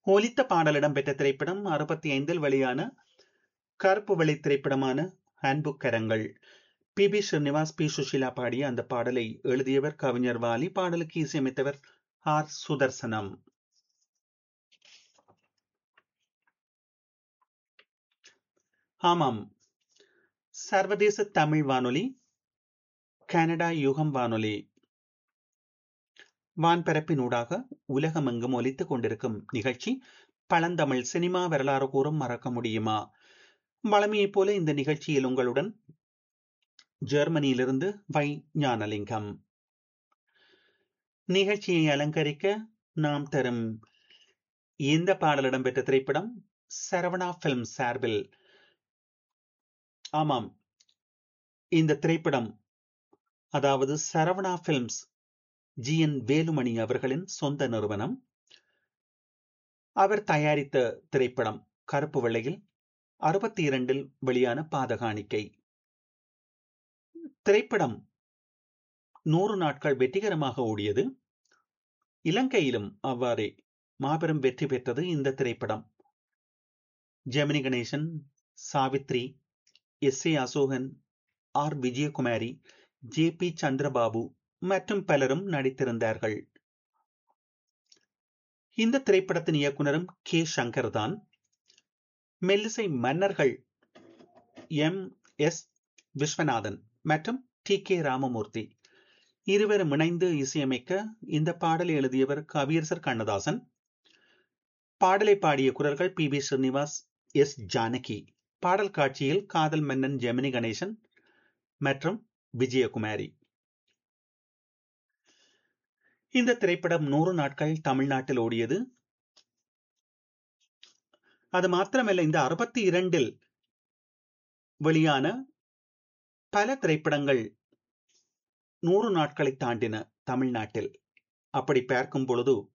ஒலித்த பாடல் இடம்பெற்ற திரைப்படம் அறுபத்தி ஐந்தில் வெளியான கருப்பு வெள்ளை திரைப்படமான அன்பு கரங்கள் P B Srinivas P Susheela பாடிய அந்த பாடலை எழுதியவர் கவிஞர் வாலி பாடலுக்கு இசையமைத்தவர் ஆர் சுதர்சனம் ஆமாம் சர்வதேச தமிழ் வானொலி கனடா யுகம் வானொலி வான்பரப்பினூடாக உலகமெங்கும் ஒலித்துக் கொண்டிருக்கும் நிகழ்ச்சி பழந்தமிழ் சினிமா வரலாறு கூறும் மறக்க முடியுமா வளமையைப் போல இந்த நிகழ்ச்சியில் உங்களுடன் ஜெர்மனியிலிருந்து வை ஞானலிங்கம் நிகழ்ச்சியை அலங்கரிக்க நாம் தரும் இந்த பாடல் இடம்பெற்ற திரைப்படம் சரவணா பிலிம் சார்பில் ஆமாம் இந்த திரைப்படம் அதாவது Saravana films G N Velumani அவர்களின் சொந்த நிறுவனம் அவர் தயாரித்த திரைப்படம் கருப்பு வெள்ளையில் அறுபத்தி இரண்டில் வெளியான பாதகாணிக்கை திரைப்படம் நூறு நாட்கள் வெற்றிகரமாக ஓடியது இலங்கையிலும் அவ்வாறே மாபெரும் வெற்றி பெற்றது இந்த திரைப்படம் Gemini Ganesan Savitri S A Asokan R Vijayakumari J P Chandrababu மற்றும் பலரும் நடித்திருந்தார்கள் இந்த திரைப்படத்தின் இயக்குனரும் கே சங்கர் தான் மெல்லிசை மன்னர்கள் எம் எஸ் விஸ்வநாதன் மற்றும் டி கே ராமமூர்த்தி இருவரும் இணைந்து இசையமைக்க இந்த பாடலை எழுதியவர் கவியரசர் கண்ணதாசன் பாடலை பாடிய குரல்கள் P B Srinivas S Janaki பாடல் காட்சியில் காதல் மன்னன் ஜெமினி கணேசன் மற்றும் விஜயகுமாரி இந்த திரைப்படம் நூறு நாட்கள் தமிழ்நாட்டில் ஓடியது அது மாத்திரமல்ல இந்த அறுபத்தி இரண்டில் வெளியான பல திரைப்படங்கள் நூறு நாட்களை தாண்டின தமிழ்நாட்டில் அப்படி பார்க்கும் பொழுது